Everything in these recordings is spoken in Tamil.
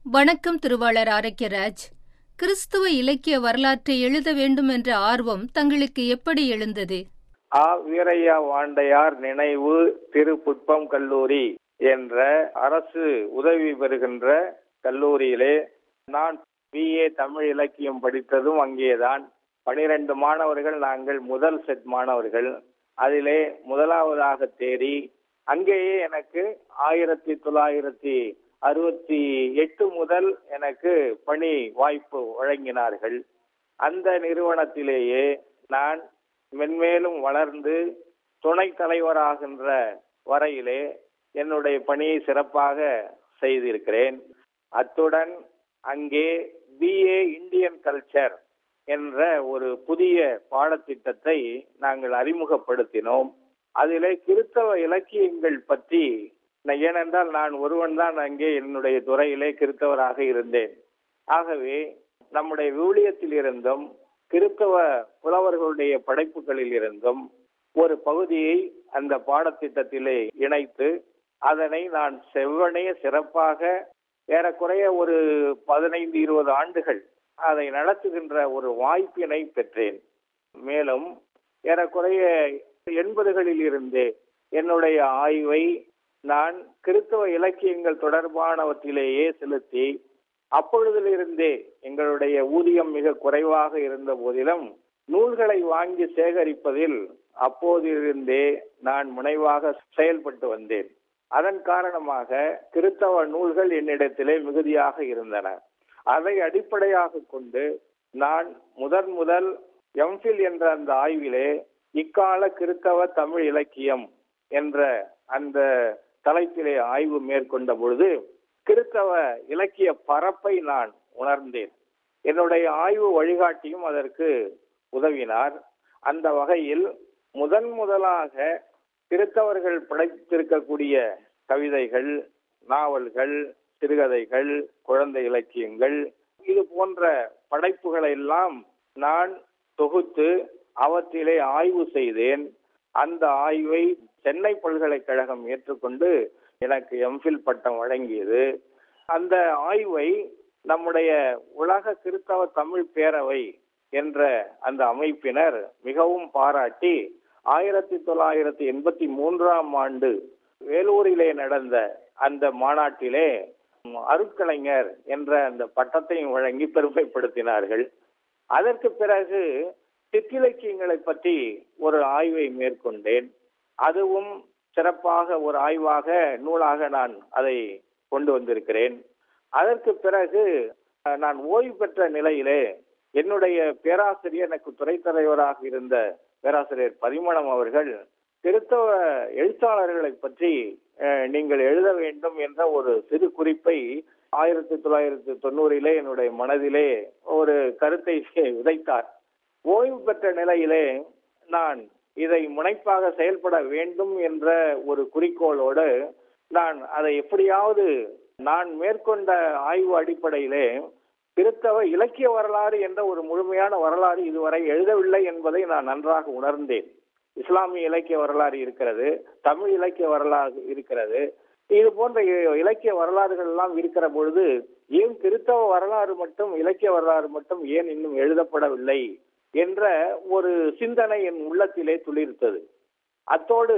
வணக்கம் திருவாளர் ஆரோக்கியராஜ் கிறிஸ்துவ இலக்கிய வரலாற்றை எழுத வேண்டும் என்ற ஆர்வம் தங்களுக்கு எப்படி எழுந்தது ஆ வீரையா வாண்டையார் நினைவு திரு புட்பம் கல்லூரி என்ற அரசு உதவி பெறுகின்ற கல்லூரியிலே நான் பிஏ தமிழ் இலக்கியம் படித்ததும் அங்கேதான் பனிரெண்டு மாணவர்கள் நாங்கள் முதல் செட் மாணவர்கள் அதிலே முதலாவதாக தேறி அங்கேயே எனக்கு ஆயிரத்தி தொள்ளாயிரத்தி அறுபத்தி எட்டு முதல் எனக்கு பணி வாய்ப்பு வழங்கினார்கள் அந்த நிறுவனத்திலேயே நான் மென்மேலும் வளர்ந்து துணை தலைவராகின்ற வரையிலே என்னுடைய பணியை சிறப்பாக செய்திருக்கிறேன் அத்துடன் அங்கே பிஏ இந்தியன் கல்ச்சர் என்ற ஒரு புதிய பாடத்திட்டத்தை நாங்கள் அறிமுகப்படுத்தினோம் அதிலே கிறிஸ்தவ இலக்கியங்கள் பற்றி ஏனென்றால் நான் ஒருவன் தான் அங்கே என்னுடைய துறையிலே கிறிஸ்தவராக இருந்தேன் ஆகவே நம்முடைய விவிலியத்தில் இருந்தும் கிறிஸ்தவ புலவர்களுடைய படைப்புகளில் இருந்தும் ஒரு பகுதியை அந்த பாடத்திட்டத்திலே இணைத்து அதனை நான் செவ்வனே சிறப்பாக ஏறக்குறைய ஒரு பதினைந்து இருபது ஆண்டுகள் அதை நடத்துகின்ற ஒரு வாய்ப்பினை பெற்றேன் மேலும் ஏறக்குறைய எண்பதுகளில் இருந்தே என்னுடைய ஆய்வை நான் கிறிஸ்தவ இலக்கியங்கள் தொடர்பானவற்றிலேயே செலுத்தி அப்பொழுதிலிருந்தே எங்களுடைய ஊதியம் மிக குறைவாக இருந்த போதிலும் நூல்களை வாங்கி சேகரிப்பதில் அப்போதிலிருந்தே நான் முனைவாக செயல்பட்டு வந்தேன் அதன் காரணமாக கிறிஸ்தவ நூல்கள் என்னிடத்திலே மிகுதியாக இருந்தன அதை அடிப்படையாக கொண்டு நான் முதன் முதல் எம்ஃபில் என்ற அந்த ஆய்விலே இக்கால கிறிஸ்தவ தமிழ் இலக்கியம் என்ற அந்த தலைப்பிலே ஆய்வு மேற்கொண்ட பொழுது கிறிஸ்தவ இலக்கிய பரப்பை நான் உணர்ந்தேன் என்னுடைய ஆய்வு வழிகாட்டியும் அதற்கு உதவினார் அந்த வகையில் முதன் முதலாக கிறிஸ்தவர்கள் படைத்திருக்கக்கூடிய கவிதைகள் நாவல்கள் சிறுகதைகள் குழந்தை இலக்கியங்கள் இது போன்ற படைப்புகளை எல்லாம் நான் தொகுத்து அவற்றிலே ஆய்வு செய்தேன் அந்த ஆய்வை சென்னை பல்கலைக்கழகம் ஏற்றுக்கொண்டு எனக்கு எம்ஃபில் பட்டம் வழங்கியது அந்த ஆய்வை நம்முடைய உலக கிறிஸ்தவ தமிழ் பேரவை என்ற அந்த அமைப்பினர் மிகவும் பாராட்டி ஆயிரத்தி தொள்ளாயிரத்தி எண்பத்தி மூன்றாம் ஆண்டு வேலூரிலே நடந்த அந்த மாநாட்டிலே அருட்கலைஞர் என்ற அந்த பட்டத்தையும் வழங்கி பெருமைப்படுத்தினார்கள் அதற்கு பிறகு சிற்றிலக்கியங்களை பற்றி ஒரு ஆய்வை மேற்கொண்டேன் அதுவும் சிறப்பாக ஒரு ஆய்வாக நூலாக நான் அதை கொண்டு வந்திருக்கிறேன் அதற்கு பிறகு நான் ஓய்வு பெற்ற நிலையிலே என்னுடைய பேராசிரியர் எனக்கு துறை தலைவராக இருந்த பேராசிரியர் பரிமளம் அவர்கள் கிறிஸ்தவ எழுத்தாளர்களை பற்றி நீங்கள் எழுத வேண்டும் என்ற ஒரு சிறு குறிப்பை ஆயிரத்தி தொள்ளாயிரத்தி தொண்ணூறிலே என்னுடைய மனதிலே ஒரு கருத்தை விதைத்தார் ஓய்வு பெற்ற நிலையிலே நான் இதை முனைப்பாக செயல்பட வேண்டும் என்ற ஒரு குறிக்கோளோடு நான் அதை எப்படியாவது நான் மேற்கொண்ட ஆய்வு அடிப்படையிலே கிறிஸ்தவ இலக்கிய வரலாறு என்ற ஒரு முழுமையான வரலாறு இதுவரை எழுதவில்லை என்பதை நான் நன்றாக உணர்ந்தேன் இஸ்லாமிய இலக்கிய வரலாறு இருக்கிறது தமிழ் இலக்கிய வரலாறு இருக்கிறது இது போன்ற இலக்கிய வரலாறுகள் எல்லாம் இருக்கிற பொழுது ஏன் கிறிஸ்தவ வரலாறு மட்டும் இலக்கிய வரலாறு மட்டும் ஏன் இன்னும் எழுதப்படவில்லை என்ற ஒரு சிந்தனை என் உள்ளத்திலே துளிர்த்தது அத்தோடு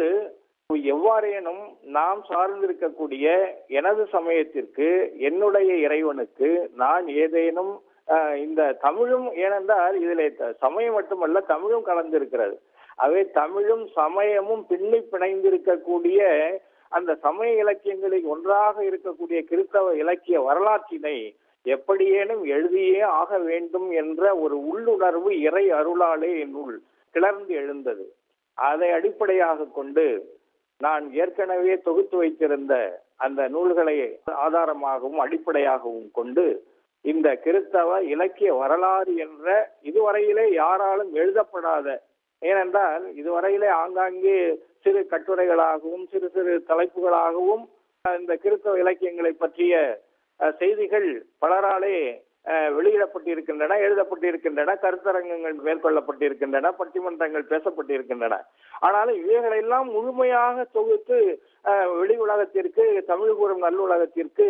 எவ்வாறேனும் நாம் சார்ந்திருக்கக்கூடிய எனது சமயத்திற்கு என்னுடைய இறைவனுக்கு நான் ஏதேனும் இந்த தமிழும் ஏனென்றால் இதிலே சமயம் மட்டுமல்ல தமிழும் கலந்திருக்கிறது அவை தமிழும் சமயமும் பின்னி பிணைந்திருக்கக்கூடிய அந்த சமய இலக்கியங்களில் ஒன்றாக இருக்கக்கூடிய கிறிஸ்தவ இலக்கிய வரலாற்றினை எப்படியேனும் எழுதியே ஆக வேண்டும் என்ற ஒரு உள்ளுணர்வு இறை அருளாலே என்னுள் கிளர்ந்து எழுந்தது அதை அடிப்படையாக கொண்டு நான் ஏற்கனவே தொகுத்து வைத்திருந்த அந்த நூல்களை ஆதாரமாகவும் அடிப்படையாகவும் கொண்டு இந்த கிறிஸ்தவ இலக்கிய வரலாறு என்ற இதுவரையிலே யாராலும் எழுதப்படாத ஏனென்றால் இதுவரையிலே ஆங்காங்கே சிறு கட்டுரைகளாகவும் சிறு சிறு தலைப்புகளாகவும் இந்த கிறிஸ்தவ இலக்கியங்களை பற்றிய செய்திகள் பலராலே வெளியிடப்பட்டிருக்கின்றன எழுதப்பட்டிருக்கின்றன கருத்தரங்கங்கள் மேற்கொள்ளப்பட்டிருக்கின்றன பட்டிமன்றங்கள் பேசப்பட்டிருக்கின்றன ஆனாலும் இவைகளெல்லாம் முழுமையாக தொகுத்து வெளி உலகத்திற்கு தமிழ் கூறும் நல்லுலகத்திற்கு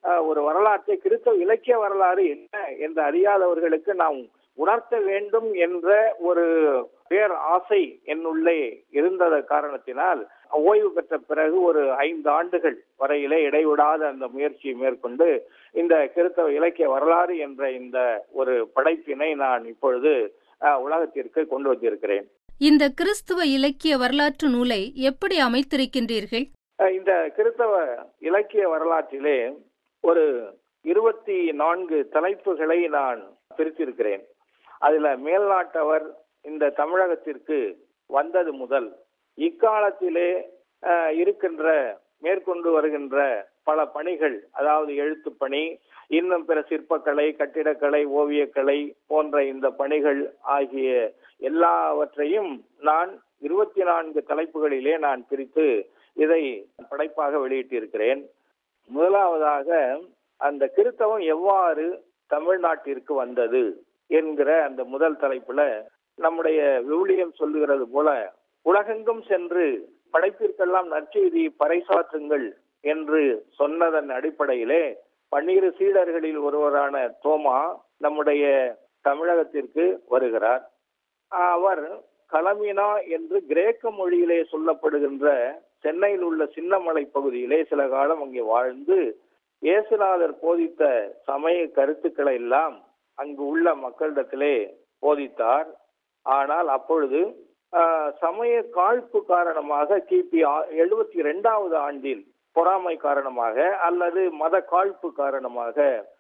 அஹ், ஒரு வரலாற்றை கிறிஸ்தவ இலக்கிய வரலாறு என்ன என்று அறியாதவர்களுக்கு நாம் உணர்த்த வேண்டும் என்ற ஒரு பேர் ஆசை என்னுள்ளே இருந்தத காரணத்தினால் ஓய்வு பெற்ற பிறகு ஒரு ஐந்து ஆண்டுகள் வரையிலே இடைவிடாத அந்த முயற்சியை மேற்கொண்டு இந்த கிறிஸ்தவ இலக்கிய வரலாறு என்ற இந்த ஒரு படைப்பினை நான் இப்பொழுது அஹ், உலகத்திற்கு கொண்டு வந்திருக்கிறேன் இந்த கிறிஸ்துவ இலக்கிய வரலாற்று நூலை எப்படி அமைத்திருக்கின்றீர்கள் அஹ், இந்த கிறிஸ்தவ இலக்கிய வரலாற்றிலே ஒரு இருபத்தி நான்கு தலைப்புகளை நான் பிரித்திருக்கிறேன் அதுல மேல்நாட்டவர் இந்த தமிழகத்திற்கு வந்தது முதல் இக்காலத்திலே அஹ், இருக்கின்ற மேற்கொண்டு வருகின்ற பல பணிகள் அதாவது எழுத்துப் பணி இன்னும் பிற சிற்பக்கலை கட்டிடக்கலை ஓவியக்கலை போன்ற இந்த பணிகள் ஆகிய எல்லாவற்றையும் நான் இருபத்தி நான்கு தலைப்புகளிலே நான் பிரித்து இதை படைப்பாக வெளியிட்டிருக்கிறேன் முதலாவதாக அந்த கிறித்தவம் எவ்வாறு தமிழ்நாட்டிற்கு வந்தது என்கிற அந்த முதல் தலைப்புல நம்முடைய விவிலியம் சொல்லுகிறது போல உலகெங்கும் சென்று படைப்பிற்கெல்லாம் நற்செய்தி பறைசாற்றுங்கள் என்று சொன்னதன் அடிப்படையிலே பன்னிரு சீடர்களில் ஒருவரான தோமா நம்முடைய தமிழகத்திற்கு வருகிறார் அவர் கலமினா என்று கிரேக்க மொழியிலே சொல்லப்படுகின்ற சென்னையில் உள்ள சின்னமலை பகுதியிலே சில காலம் அங்கே வாழ்ந்து இயேசுநாதர் போதித்த சமய கருத்துக்களை எல்லாம் அங்கு உள்ள மக்களிடத்திலே போதித்தார் ஆனால் அப்பொழுது ஆஹ், சமய காழ்ப்பு காரணமாக கிபி எழுபத்தி இரண்டாவது ஆண்டில் பொறாமை காரணமாக அல்லது மத காழ்ப்பு காரணமாக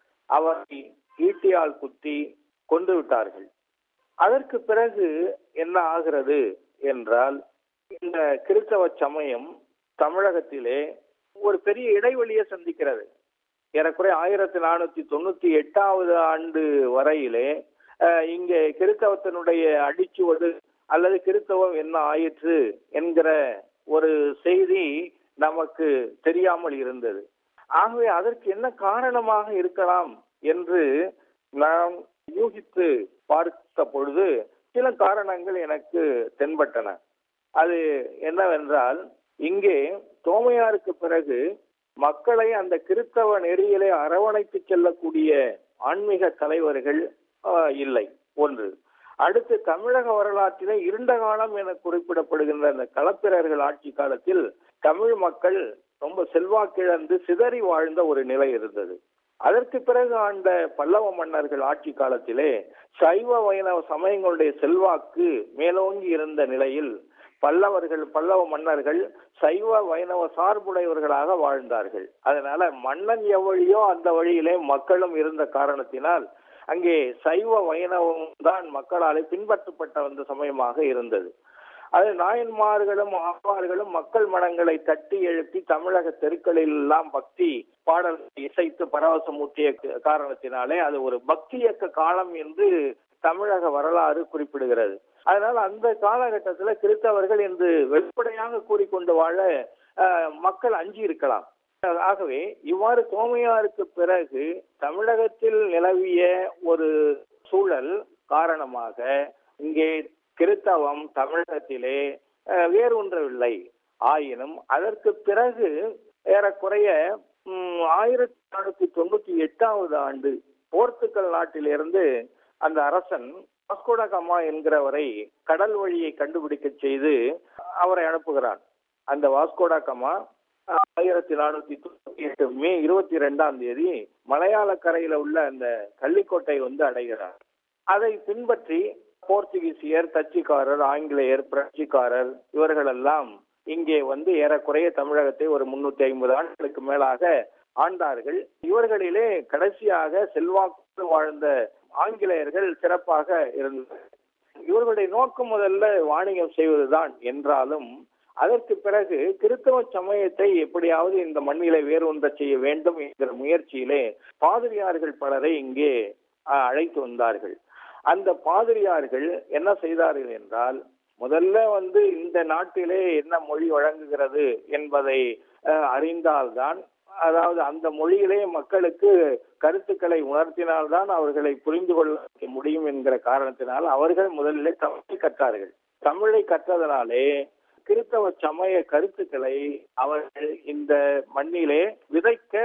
அவரை ஈட்டியால் குத்தி கொண்டு விட்டார்கள் அதற்கு பிறகு என்ன ஆகிறது என்றால் இந்த கிறிஸ்தவ சமயம் தமிழகத்திலே ஒரு பெரிய இடைவெளியை சந்திக்கிறது ஏறக்குறைய ஆயிரத்தி நானூத்தி தொண்ணூத்தி எட்டாவது ஆண்டு வரையிலே அஹ், இங்கே கிறிஸ்தவத்தினுடைய அடிச்சுவது அல்லது கிறிஸ்தவம் என்ன ஆயிற்று என்கிற ஒரு செய்தி நமக்கு தெரியாமல் இருந்தது ஆகவே அதற்கு என்ன காரணமாக இருக்கலாம் என்று நாம் யூகித்து பார்த்த பொழுது சில காரணங்கள் எனக்கு தென்பட்டன அது என்னவென்றால் இங்கே தோமையாருக்கு பிறகு மக்களை அந்த கிறிஸ்தவ நெறியிலே அரவணைத்து செல்லக்கூடிய ஆன்மீக தலைவர்கள் ஆஹ், இல்லை ஒன்று அடுத்து தமிழக வரலாற்றிலே இருண்ட காலம் என குறிப்பிடப்படுகின்ற அந்த களப்பிரர்கள் ஆட்சி காலத்தில் தமிழ் மக்கள் ரொம்ப செல்வாக்கிழந்து சிதறி வாழ்ந்த ஒரு நிலை இருந்தது அதற்கு பிறகு ஆண்ட பல்லவ மன்னர்கள் ஆட்சி காலத்திலே சைவ வைணவ சமயங்களுடைய செல்வாக்கு மேலோங்கி இருந்த நிலையில் பல்லவர்கள் பல்லவ மன்னர்கள் சைவ வைணவ சார்புடையவர்களாக வாழ்ந்தார்கள் அதனால மன்னன் எவ்வழியோ அந்த வழியிலே மக்களும் இருந்த காரணத்தினால் அங்கே சைவ வைணவம் தான் மக்களாலே பின்பற்றப்பட்ட வந்த சமயமாக இருந்தது அது நாயன்மார்களும் ஆழ்வார்களும் மக்கள் மனங்களை தட்டி எழுப்பி தமிழக தெருக்களில் எல்லாம் பக்தி பாடல் இசைத்து பரவசமூட்டிய காரணத்தினாலே அது ஒரு பக்தி இயக்க காலம் என்று தமிழக வரலாறு குறிப்பிடுகிறது அதனால் அந்த காலகட்டத்துல கிறிஸ்தவர்கள் என்று வெளிப்படையாக கூறிக்கொண்டு வாழ அஹ், மக்கள் அஞ்சி இருக்கலாம் ஆகவே இவ்வாறு தோமையாருக்கு பிறகு தமிழகத்தில் நிலவிய ஒரு சூழல் காரணமாக இங்கே கிறித்தவம் தமிழகத்திலே அஹ், வேரூன்றவில்லை ஆயினும் அதற்கு பிறகு ஏறக்குறைய ம், ஆயிரத்தி நானூத்தி தொண்ணூத்தி எட்டாவது ஆண்டு போர்த்துக்கல் நாட்டிலிருந்து அந்த அரசன் வாஸ்கோடகாமா என்கிறவரை கடல் வழியை கண்டுபிடிக்க செய்து அவரை அனுப்புகிறான் அந்த வாஸ்கோடகாமா ஆயிரத்தி நானூத்தி தொண்ணூத்தி எட்டு மே இருபத்தி ரெண்டாம் தேதி மலையாள கரையில உள்ள அந்த கள்ளிக்கோட்டை வந்து அடைகிறார் அதை பின்பற்றி போர்த்துகீசியர் தச்சிக்காரர் ஆங்கிலேயர் பிரெஞ்சுக்காரர் இவர்களெல்லாம் இங்கே வந்து ஏறக்குறைய தமிழகத்தை ஒரு முன்னூத்தி ஐம்பது ஆண்டுகளுக்கு மேலாக ஆண்டார்கள் இவர்களிலே கடைசியாக செல்வாக்கு வாழ்ந்த ஆங்கிலேயர்கள் சிறப்பாக இருந்தனர் இவர்களுடைய நோக்கம் முதல்ல வாணிகம் செய்வதுதான் என்றாலும் அதற்கு பிறகு கிறிஸ்தவ சமயத்தை எப்படியாவது இந்த மண்ணிலே வேரூன்ற செய்ய வேண்டும் என்கிற முயற்சியிலே பாதிரியார்கள் பலரை இங்கே அஹ், அழைத்து வந்தார்கள் அந்த பாதிரியார்கள் என்ன செய்தார்கள் என்றால் முதல்ல வந்து இந்த நாட்டிலே என்ன மொழி வழங்குகிறது என்பதை அஹ், அறிந்தால்தான் அதாவது அந்த மொழியிலே மக்களுக்கு கருத்துக்களை உணர்த்தினால்தான் அவர்களை புரிந்து கொள்ள முடியும் என்கிற காரணத்தினால் அவர்கள் முதலிலே தமிழை கற்றார்கள் தமிழை கற்றதனாலே கிறிஸ்தவ சமய கருத்துக்களை அவர்கள் இந்த மண்ணிலே விதைக்க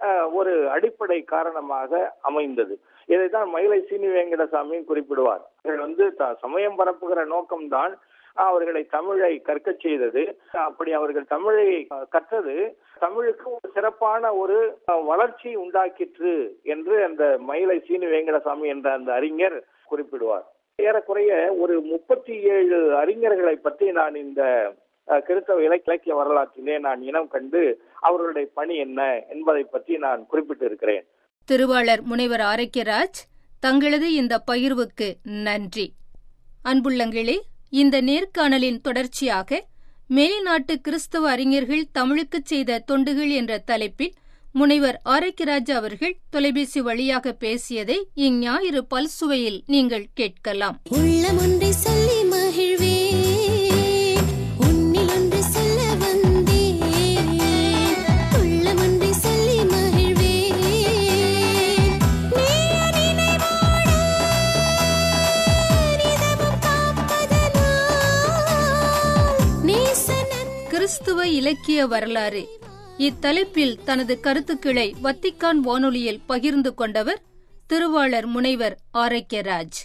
அஹ், ஒரு அடிப்படை காரணமாக அமைந்தது இதைத்தான் மயிலை சீனி வெங்கடசாமியும் குறிப்பிடுவார் அவர்கள் வந்து த- சமயம் பரப்புகிற நோக்கம்தான் அவர்களை தமிழை கற்கச் செய்தது அப்படி அவர்கள் தமிழை அஹ், கற்றது தமிழுக்கு ஒரு சிறப்பான ஒரு அஹ், வளர்ச்சி உண்டாக்கிற்று என்று அந்த மயிலை சீனி வெங்கடசாமி என்ற அந்த அறிஞர் குறிப்பிடுவார் ஏறக்குறைய ஒரு முப்பத்தி ஏழு அறிஞர்களை பற்றி நான் இந்த அஹ், கிறிஸ்தவ இலக்கிய இலக்கிய வரலாற்றிலே நான் இனம் கண்டு அவர்களுடைய பணி என்ன என்பதை பற்றி நான் குறிப்பிட்டிருக்கிறேன் திருவாளர் முனைவர் ஆரோக்கியராஜ் தங்களது இந்த பகிர்வுக்கு நன்றி அன்புள்ளங்களே இந்த நேர்காணலின் தொடர்ச்சியாக மேல்நாட்டு கிறிஸ்தவ அறிஞர்கள் தமிழுக்குச் செய்த தொண்டுகள் என்ற தலைப்பில் முனைவர் ஆரோக்கியராஜ் அவர்கள் தொலைபேசி வழியாக பேசியதை இஞ்ஞாயிறு பல்சுவையில் நீங்கள் கேட்கலாம் உள்ளம் ஒன்றை சொல்லி மகிழ்வே உன்னில் ஒன்று சொல்ல வந்தேன் உள்ளம் ஒன்றை சொல்லி மகிழ்வே கிறிஸ்துவ இலக்கிய வரலாறு இத்தலைப்பில் தனது கருத்துக்களை வத்திக்கான் வானொலியில் பகிர்ந்து கொண்டவர் திருவாளர் முனைவர் ஆரோக்கியராஜ்